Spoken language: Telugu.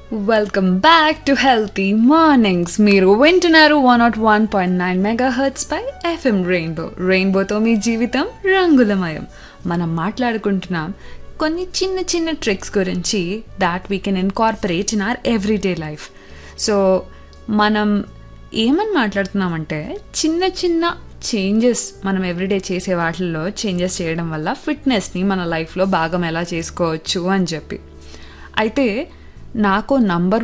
welcome back to healthy mornings మీరు వింటున్నారు one naught one point nine mega hertz పై ఎఫ్ఎం రెయిన్బో రెయిన్బోతో మీ జీవితం రంగులమయం మనం మాట్లాడుకుంటున్నాం కొన్ని చిన్న చిన్న ట్రిక్స్ గురించి that we can incorporate in our everyday life so మనం ఏమని మాట్లాడుతున్నామంటే చిన్న చిన్న చేంజెస్ మనం ఎవ్రీడే చేసే వాటిల్లో చేంజెస్ చేయడం వల్ల ఫిట్నెస్ని మన లైఫ్లో భాగం ఎలా చేసుకోవచ్చు అని చెప్పి అయితే నాకు నంబర్